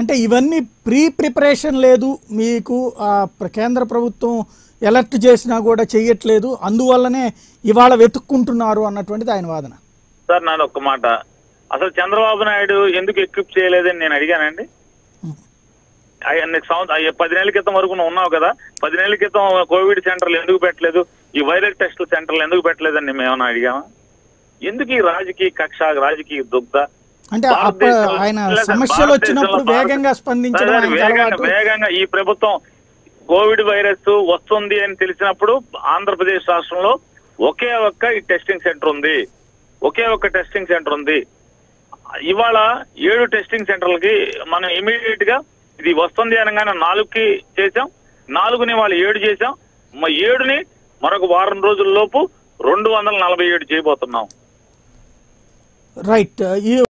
అంటే ఇవన్నీ pre preparation లేదు మీకు ఆ, ప్ర- కేంద్ర ప్రభుత్వం ఎలర్ట్ చేసినా కూడా చెయ్యట్లేదు అందువల్లనే ఇవాళ వెతుక్కుంటున్నారు అన్నటువంటిది ఆయన వాదన సార్ నాది ఒక్క మాట అసలు చంద్రబాబు నాయుడు ఎందుకు ఎక్విప్ చేయలేదని నేను అడిగానండి అయ్య, నీకు సంవత్సరం అయ్య, పది నెలల క్రితం వరకు నువ్వు ఉన్నావు కదా పది నెలల క్రితం కోవిడ్ సెంటర్లు ఎందుకు పెట్టలేదు ఈ వైరల్ టెస్టుల సెంటర్లు ఎందుకు పెట్టలేదని మేము ఏమైనా అడిగామా ఎందుకు ఈ రాజకీయ కక్ష రాజకీయ దుగ్ధ అంటే అప్ప భారతదేశంలో- ఆయన లేదు, సమస్యలు వచ్చినప్పుడు భారతదేశంలో వేగంగా స్పందించడం సరే, ఆయనకి వేగంగా అలవాటు వేగంగా ఈ ప్రభుత్వం కోవిడ్ వైరస్ వస్తుంది అని తెలిసినప్పుడు ఆంధ్రప్రదేశ్ రాష్ట్రంలో ఒకే ఒక్క ఈ టెస్టింగ్ సెంటర్ ఉంది ఒకే ఒక్క టెస్టింగ్ సెంటర్ ఉంది ఇవాళ ఏడు టెస్టింగ్ సెంటర్లకి మనం ఇమీడియట్ గా ఇది వస్తుంది అనగానే నాలుగుకి చేసాం నాలుగుని వాళ్ళు ఏడు చేసాం మా ఏడుని మరొక వారం రోజుల లోపు రెండు వందల నలభై ఏడు చేయబోతున్నాం రైట్ ఈ